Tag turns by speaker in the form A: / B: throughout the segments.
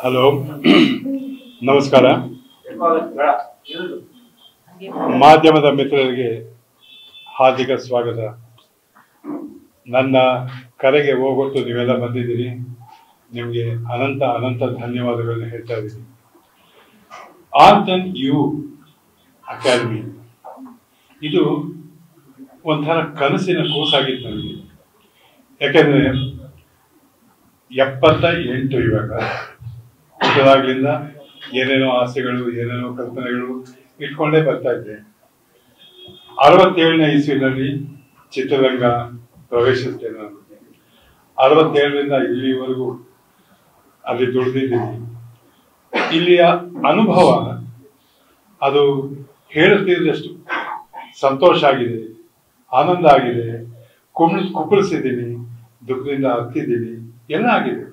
A: Hello ನಮಸ್ಕಾರ ಮಾಧ್ಯಮದ ಮಿತ್ರರಿಗೆ ಹಾರ್ದಿಕ ಸ್ವಾಗತ ನನ್ನ ಕರೆಗೆ ಹೋಗೊಟ್ಟು ನೀವೆಲ್ಲ ಬಂದಿದ್ದೀರಿ ನಿಮಗೆ ಅನಂತ ಅನಂತ ಧನ್ಯವಾದಗಳನ್ನು ಹೇಳ್ತಾ ಇದ್ದೀನಿ ಆರ್ಟ್ ಯು ಅಕಾಡೆಮಿ ಇದು ಒಂಥರ ಕನಸಿನ ಕೂಸಾಗಿತ್ತು ನನಗೆ ಯಾಕೆಂದ್ರೆ ಎಪ್ಪತ್ತ ಎಂಟು ಇವಾಗ ಹುಟ್ಟದಾಗ್ಲಿಂದ ಏನೇನೋ ಆಸೆಗಳು ಏನೇನೋ ಕಲ್ಪನೆಗಳು ಇಟ್ಕೊಂಡೇ ಬರ್ತಾ ಇದ್ದೆ ಅರವತ್ತೇಳನೇ ಇಸ್ವಿನಲ್ಲಿ ಚಿತ್ರರಂಗ ಪ್ರವೇಶಿಸಿದೆ ನಾನು ಅರವತ್ತೇಳರಿಂದ ಇಲ್ಲಿವರೆಗೂ ಅಲ್ಲಿ ದುಡಿದಿದ್ದೀನಿ ಇಲ್ಲಿಯ ಅನುಭವ ಅದು ಹೇಳುತ್ತಿದ್ದಷ್ಟು ಸಂತೋಷ ಆಗಿದೆ ಆನಂದ ಆಗಿದೆ ಕುಮ್ಮಿ ಕುಪ್ಪಳಿಸಿದ್ದೀನಿ ದುಃಖದಿಂದ ಹತ್ತಿದ್ದೀನಿ ಎಲ್ಲ ಆಗಿದೆ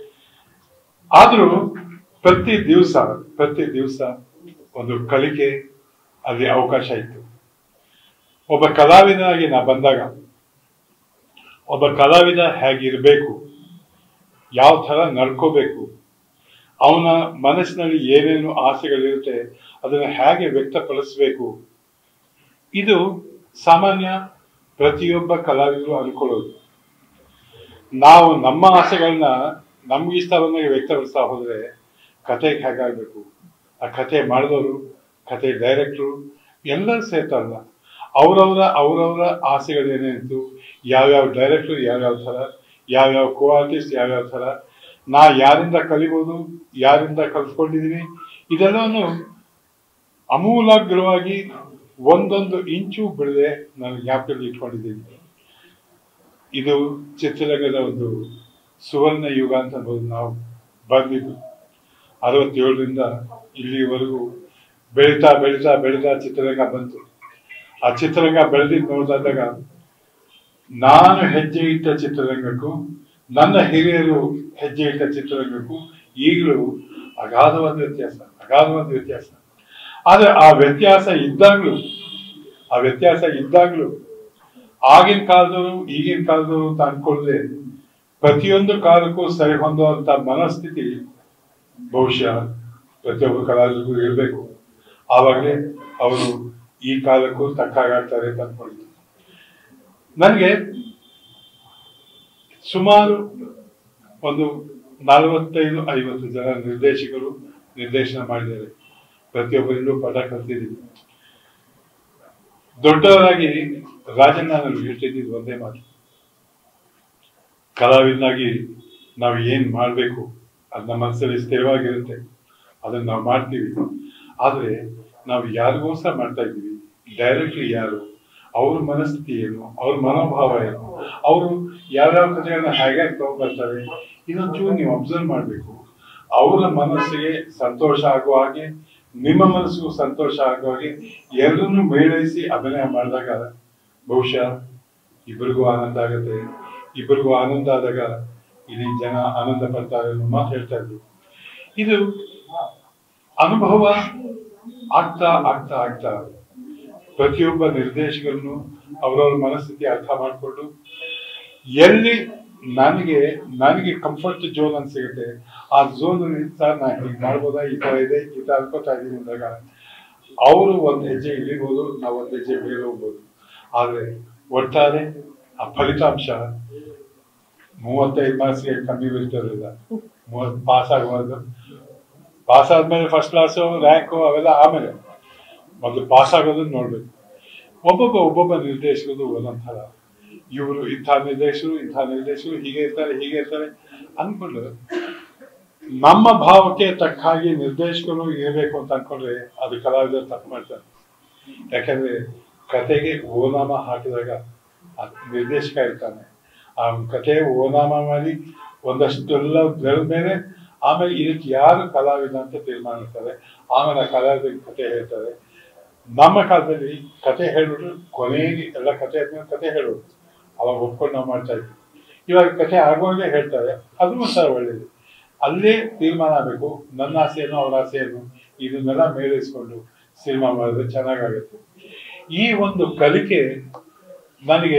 A: ಆದರೂ ಪ್ರತಿ ದಿವಸ ಪ್ರತಿ ದಿವಸ ಒಂದು ಕಲಿಕೆ ಅಲ್ಲಿ ಅವಕಾಶ ಇತ್ತು ಒಬ್ಬ ಕಲಾವಿದನಾಗಿ ನಾ ಬಂದಾಗ ಒಬ್ಬ ಕಲಾವಿದ ಹೇಗಿರಬೇಕು ಯಾವ ಥರ ನಡ್ಕೋಬೇಕು ಅವನ ಮನಸ್ಸಿನಲ್ಲಿ ಏನೇನು ಆಸೆಗಳಿರುತ್ತೆ ಅದನ್ನು ಹೇಗೆ ವ್ಯಕ್ತಪಡಿಸಬೇಕು ಇದು ಸಾಮಾನ್ಯ ಪ್ರತಿಯೊಬ್ಬ ಕಲಾವಿದರು ಅನ್ಕೊಳ್ಳೋದು ನಾವು ನಮ್ಮ ಆಸೆಗಳನ್ನ ನಮ್ಗೆ ಇಷ್ಟ ಬಂದಾಗ ವ್ಯಕ್ತಪಡಿಸ್ತಾ ಹೋದ್ರೆ ಕತೆ ಹೇಗಾಗಬೇಕು ಆ ಕತೆ ಮಾಡಿದವರು ಕತೆ ಡೈರೆಕ್ಟ್ರು ಎಲ್ಲರೂ ಸೇರ್ತಾರಲ್ಲ ಅವರವರ ಅವರವರ ಆಸೆಗಳು ಏನೇನಿತ್ತು ಯಾವ್ಯಾವ ಡೈರೆಕ್ಟ್ರು ಯಾವ್ಯಾವ ಥರ ಯಾವ್ಯಾವ ಕೋ ಆರ್ಟಿಸ್ಟ್ ಯಾವ್ಯಾವ ಥರ ನಾ ಯಾರಿಂದ ಕಲಿಬೋದು ಯಾರಿಂದ ಕಲ್ತ್ಕೊಂಡಿದ್ದೀನಿ ಇದೆಲ್ಲವನ್ನು ಅಮೂಲಾಗ್ರವಾಗಿ ಒಂದೊಂದು ಇಂಚು ಬಿಡದೆ ನಾನು ಜ್ಞಾಪಕದಲ್ಲಿ ಇಟ್ಕೊಂಡಿದ್ದೀನಿ ಇದು ಚಿತ್ರರಂಗದ ಒಂದು ಸುವರ್ಣ ಯುಗ ಅಂತ ಅನ್ಬೋದು ನಾವು ಬಂದಿದ್ದು ಅರವತ್ತೇಳರಿಂದ ಇಲ್ಲಿವರೆಗೂ ಬೆಳೀತಾ ಬೆಳೀತಾ ಬೆಳೀತಾ ಚಿತ್ರರಂಗ ಬಂತು ಆ ಚಿತ್ರರಂಗ ಬೆಳೆದಿದ್ದು ನೋಡಿದಾಗ ನಾನು ಹೆಜ್ಜೆ ಇಟ್ಟ ಚಿತ್ರರಂಗಕ್ಕೂ ನನ್ನ ಹಿರಿಯರು ಹೆಜ್ಜೆ ಇಟ್ಟ ಚಿತ್ರರಂಗಕ್ಕೂ ಈಗಲೂ ಅಗಾಧವಾದ ವ್ಯತ್ಯಾಸ ಅಗಾಧವಾದ ವ್ಯತ್ಯಾಸ ಆದ್ರೆ ಆ ವ್ಯತ್ಯಾಸ ಇದ್ದಾಗ್ಲೂ ಆ ವ್ಯತ್ಯಾಸ ಇದ್ದಾಗ್ಲೂ ಆಗಿನ ಕಾಲದವರು ಈಗಿನ ಕಾಲದವರು ಅಂತ ಅನ್ಕೊಳ್ಳದೆ ಪ್ರತಿಯೊಂದು ಕಾಲಕ್ಕೂ ಸರಿ ಹೊಂದುವಂತ ಮನಸ್ಥಿತಿ ಬಹುಶಃ ಪ್ರತಿಯೊಬ್ಬ ಕಲಾವಿದರಿಗೂ ಇರಬೇಕು ಆವಾಗಲೇ ಅವರು ಈ ಕಾಲಕ್ಕೂ ತಕ್ಕಾಗ್ತಾರೆ ಅಂತ ಅನ್ಕೊಂಡಿದ್ರು ನನಗೆ ಸುಮಾರು ಒಂದು ನಲವತ್ತೈದು ಐವತ್ತು ಜನ ನಿರ್ದೇಶಕರು ನಿರ್ದೇಶನ ಮಾಡಿದ್ದಾರೆ ಪ್ರತಿಯೊಬ್ಬರಿಂದಲೂ ಪದ ಕಲ್ತಿದ್ದೀವಿ ದೊಡ್ಡವರಾಗಿ ರಾಜಣ್ಣ ನಾನು ಹೇಳ್ತಿದ್ದು ಒಂದೇ ಮಾತು ಕಲಾವಿದನಾಗಿ ನಾವು ಏನ್ ಮಾಡ್ಬೇಕು ಅದು ನಮ್ಮ ಮನಸ್ಸಲ್ಲಿ ಸ್ಥಿರವಾಗಿರುತ್ತೆ ಅದನ್ನ ನಾವು ಮಾಡ್ತೀವಿ ಆದ್ರೆ ನಾವು ಯಾರಿಗೋಸ್ಕರ ಮಾಡ್ತಾ ಇದ್ದೀವಿ ಡೈರೆಕ್ಟ್ಲಿ ಯಾರು ಅವ್ರ ಮನಸ್ಥಿತಿ ಏನು ಅವ್ರ ಮನೋಭಾವ ಏನು ಅವರು ಯಾವ್ಯಾವ ಕಥೆಗಳನ್ನ ಹೇಗೆ ತಗೊಂಡ್ಬರ್ತಾರೆ ಇದೊಂಚೂರು ನೀವು ಅಬ್ಸರ್ವ್ ಮಾಡ್ಬೇಕು ಅವರ ಮನಸ್ಸಿಗೆ ಸಂತೋಷ ಆಗುವ ಹಾಗೆ ನಿಮ್ಮ ಮನಸ್ಸಿಗೂ ಸಂತೋಷ ಆಗುವ ಹಾಗೆ ಎಲ್ಲರನ್ನು ಮೇಳೈಸಿ ಅಭಿನಯ ಮಾಡಿದಾಗ ಬಹುಶಃ ಇಬ್ಬರಿಗೂ ಆನಂದ ಆಗುತ್ತೆ ಇಬ್ಬರಿಗೂ ಆನಂದ ಆದಾಗ ಇಡೀ ಜನ ಆನಂದ ಪಡ್ತಾರೆ ಅನ್ನೋ ಮಾತು ಹೇಳ್ತಾ ಇದ್ರು ಇದು ಅನುಭವ ಆಗ್ತಾ ಆಗ್ತಾ ಆಗ್ತಾ ಪ್ರತಿಯೊಬ್ಬ ನಿರ್ದೇಶಕರನ್ನು ಅವರವ್ರ ಮನಸ್ಥಿತಿ ಅರ್ಥ ಮಾಡಿಕೊಂಡು ಎಲ್ಲಿ ನನಗೆ ನನಗೆ ಕಂಫರ್ಟ್ ಝೋನ್ ಅಂತ ಸಿಗುತ್ತೆ ಆ ಝೋನ್ ಸರ್ ನಾ ಹೀಗೆ ಮಾಡ್ಬೋದಾ ಈ ತರ ಇದೆ ಈ ತರ ಅನ್ಕೋತಾ ಇದೀನಿ ಅಂದಾಗ ಅವರು ಒಂದ್ ಹೆಜ್ಜೆ ಇಳಿಬೋದು ನಾವು ಒಂದ್ ಹೆಜ್ಜೆ ಮೇಲೆ ಹೋಗ್ಬೋದು ಆದ್ರೆ ಒಟ್ಟಾರೆ ಆ ಫಲಿತಾಂಶ ಮೂವತ್ತೈದು ಮಾರ್ಕ್ಸ್ಗೆ ಕಮ್ಮಿ ಬೀಳ್ತಿರಲಿಲ್ಲ ಮೂವತ್ತು ಪಾಸ್ ಆಗಬಾರ್ದು ಪಾಸ್ ಆದ್ಮೇಲೆ ಫಸ್ಟ್ ಕ್ಲಾಸು ರ್ಯಾಂಕು ಅವೆಲ್ಲ ಆಮೇಲೆ ಮೊದಲು ಪಾಸ್ ಆಗೋದನ್ನ ನೋಡ್ಬೇಕು ಒಬ್ಬೊಬ್ಬ ಒಬ್ಬೊಬ್ಬ ನಿರ್ದೇಶಕರು ಒಂದೊಂದ್ ಥರ ಇವರು ಇಂಥ ನಿರ್ದೇಶಕರು ಇಂಥ ನಿರ್ದೇಶಕರು ಹೀಗೆ ಇರ್ತಾರೆ ಹೀಗೆ ಇರ್ತಾರೆ ಅನ್ಕೊಂಡು ನಮ್ಮ ಭಾವಕ್ಕೆ ತಕ್ಕ ಹಾಗೆ ನಿರ್ದೇಶಕರು ಇರಬೇಕು ಅಂತ ಅನ್ಕೊಂಡ್ರೆ ಅದು ಕಲಾವಿದರು ತಪ್ಪು ಮಾಡ್ತಾರೆ ಯಾಕಂದ್ರೆ ಕತೆಗೆ ಓನಾಮ ಹಾಕಿದಾಗ ಆ ನಿರ್ದೇಶಕ ಇರ್ತಾನೆ ಆ ಕತೆ ಓನಾಮ ಮಾಡಿ ಒಂದಷ್ಟೆಲ್ಲ ಬೆಳೆದ ಮೇಲೆ ಆಮೇಲೆ ಇದಕ್ಕೆ ಯಾರು ಕಲಾವಿದ ಅಂತ ತೀರ್ಮಾನ ಮಾಡ್ತಾರೆ ಆಮೇಲೆ ಆ ಕಲಾವಿದ ಕತೆ ಹೇಳ್ತಾರೆ ನಮ್ಮ ಕಾಲದಲ್ಲಿ ಕತೆ ಹೇಳ್ಬಿಟ್ರು ಕೊನೆಗೆ ಎಲ್ಲ ಕತೆ ಆದ್ಮೇಲೆ ಕತೆ ಹೇಳೋದು ಅವಾಗ ಒಪ್ಕೊಂಡು ನಾವು ಮಾಡ್ತಾ ಇದ್ವಿ ಇವಾಗ ಕತೆ ಆಗುವಾಗಲೇ ಹೇಳ್ತಾರೆ ಅದು ಒಂಥರ ಒಳ್ಳೇದು ಅಲ್ಲೇ ತೀರ್ಮಾನ ಆಗಬೇಕು ನನ್ನ ಆಸೆಯನ್ನು ಅವ್ರ ಆಸೆಯನ್ನು ಇದನ್ನೆಲ್ಲ ಮೇಳೈಸ್ಕೊಂಡು ಸಿನಿಮಾ ಮಾಡಿದ್ರೆ ಚೆನ್ನಾಗಾಗುತ್ತೆ ಈ ಒಂದು ಕಲಿಕೆ ನನಗೆ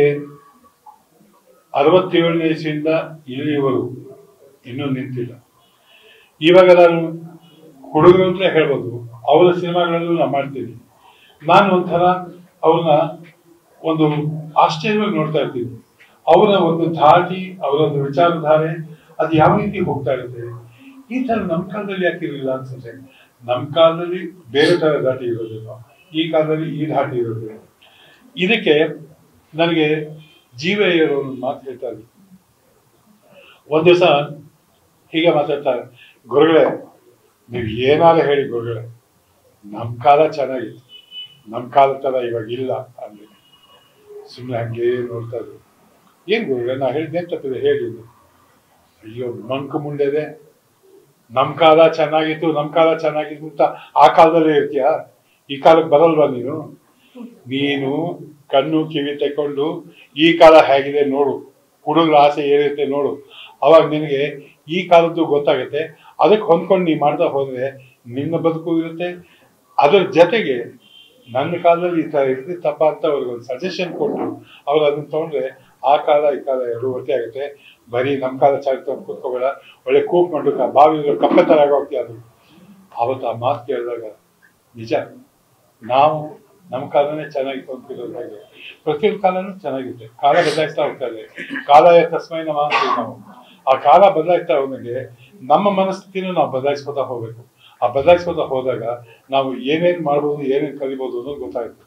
A: ಅರವತ್ತೇಳನೇ ಇಸ್ವಿಯಿಂದ ಇಲ್ಲಿವರೆಗೂ ಇನ್ನೂ ನಿಂತಿಲ್ಲ ಇವಾಗ ನಾನು ಹುಡುಗರು ಅಂತಲೇ ಹೇಳ್ಬೋದು ಅವರ ಸಿನಿಮಾಗಳಲ್ಲೂ ನಾವು ಮಾಡ್ತೀವಿ ನಾನು ಒಂಥರ ಅವ್ರನ್ನ ಒಂದು ಆಶ್ಚರ್ಯವಾಗಿ ನೋಡ್ತಾ ಇರ್ತೀನಿ ಅವರ ಒಂದು ಧಾಟಿ ಅವರ ಒಂದು ವಿಚಾರಧಾರೆ ಅದು ಯಾವ ರೀತಿ ಹೋಗ್ತಾ ಇರುತ್ತೆ ಈ ತರ ನಮ್ಮ ಕಾಲದಲ್ಲಿ ಯಾಕೆ ಇರಲಿಲ್ಲ ಅನ್ಸುತ್ತೆ ನಮ್ಮ ಕಾಲದಲ್ಲಿ ಬೇರೆ ತರ ಧಾಟಿ ಇರೋದಿಲ್ಲ ಈ ಕಾಲದಲ್ಲಿ ಈ ಧಾಟಿ ಇರೋದು ಇದಕ್ಕೆ ನನಗೆ ಜೀವ ಇರೋ ಒಂದು ಮಾತು ಹೇಳ್ತಾರೆ ಒಂದ್ ದಿವಸ ಹೀಗೆ ಮಾತಾಡ್ತಾರೆ ಗುರುಗಳೇ ನೀವು ಏನಾದ್ರು ಹೇಳಿ ಗುರುಗಳೇ ನಮ್ ಕಾಲ ಚೆನ್ನಾಗಿತ್ತು ನಮ್ ಕಾಲ ತರ ಇವಾಗ ಇಲ್ಲ ಅಲ್ಲಿ ಸುಮ್ಮನೆ ಹಂಗೆ ನೋಡ್ತಾ ಇದ್ರು ಏನ್ ಗುರುಗಳೇ ನಾ ಹೇಳಿದ್ದೇನ್ ತಪ್ಪಿದೆ ಹೇಳಿ ಇದು. ಅಯ್ಯೋ ಮಂಕು ಮುಂಡೆದೆ ನಮ್ ಕಾಲ ಚೆನ್ನಾಗಿತ್ತು ನಮ್ ಕಾಲ ಚೆನ್ನಾಗಿತ್ತು ಅಂತ ಆ ಕಾಲದಲ್ಲೇ ಇರ್ತೀಯ ಈ ಕಾಲಕ್ಕೆ ಬರಲ್ವಾ ನೀನು ನೀನು ಕಣ್ಣು ಕಿವಿ ತಕೊಂಡು ಈ ಕಾಲ ಹೇಗಿದೆ ನೋಡು ಹುಡುಗರ ಆಸೆ ಏನಿರುತ್ತೆ ನೋಡು ಅವಾಗ ನಿನಗೆ ಈ ಕಾಲದ್ದು ಗೊತ್ತಾಗುತ್ತೆ ಅದಕ್ಕೆ ಹೊಂದ್ಕೊಂಡು ನೀ ಮಾಡ್ತಾ ಹೋದ್ರೆ ನಿನ್ನ ಬದುಕು ಇರುತ್ತೆ ಅದ್ರ ಜೊತೆಗೆ ನನ್ನ ಕಾಲದಲ್ಲಿ ಈ ತರ ಇರ್ತಿತ್ತಪ್ಪ ಅಂತ ಅವ್ರಿಗೆ ಒಂದು ಸಜೆಷನ್ ಕೊಟ್ಟು ಅವ್ರು ಅದನ್ನ ತಗೊಂಡ್ರೆ ಆ ಕಾಲ ಈ ಕಾಲ ಎರಡು ಒಟ್ಟೆ ಆಗುತ್ತೆ ಬರೀ ನಮ್ಮ ಕಾಲ ಚೆನ್ನಾಗಿ ಅಂತ ಕೂತ್ಕೋಬೇಡ ಒಳ್ಳೆ ಕೂಪ್ ಮಾಡು ಬಾವಿ ಕಪ್ಪೆ ತರ ಆಗೋಗ್ತೀಯ ಅದು ಅವತ್ತು ಆ ಮಾತು ಕೇಳಿದಾಗ ನಿಜ ನಾವು ನಮ್ಮ ಕಾಲನೇ ಚೆನ್ನಾಗಿತ್ತು ಅಂತಿರೋದು ಹಾಗೆ ಪ್ರತಿಯೊಂದು ಕಾಲನೂ ಚೆನ್ನಾಗಿರುತ್ತೆ ಕಾಲ ಬದಲಾಯಿಸ್ತಾ ಹೋಗ್ತಾ ಇದೆ ಕಾಲ ತಸ್ಮೈ ನಮ್ಮ ಅಂತೀವಿ ನಾವು ಆ ಕಾಲ ಬದಲಾಯಿಸ್ತಾ ಹೋದಂಗೆ ನಮ್ಮ ಮನಸ್ಥಿತಿನೂ ನಾವು ಬದಲಾಯಿಸ್ಕೊತಾ ಹೋಗ್ಬೇಕು ಆ ಬದಲಾಯಿಸ್ಕೊತಾ ಹೋದಾಗ ನಾವು ಏನೇನ್ ಮಾಡ್ಬೋದು ಏನೇನ್ ಕಲಿಬೋದು ಅನ್ನೋದು ಗೊತ್ತಾಗುತ್ತೆ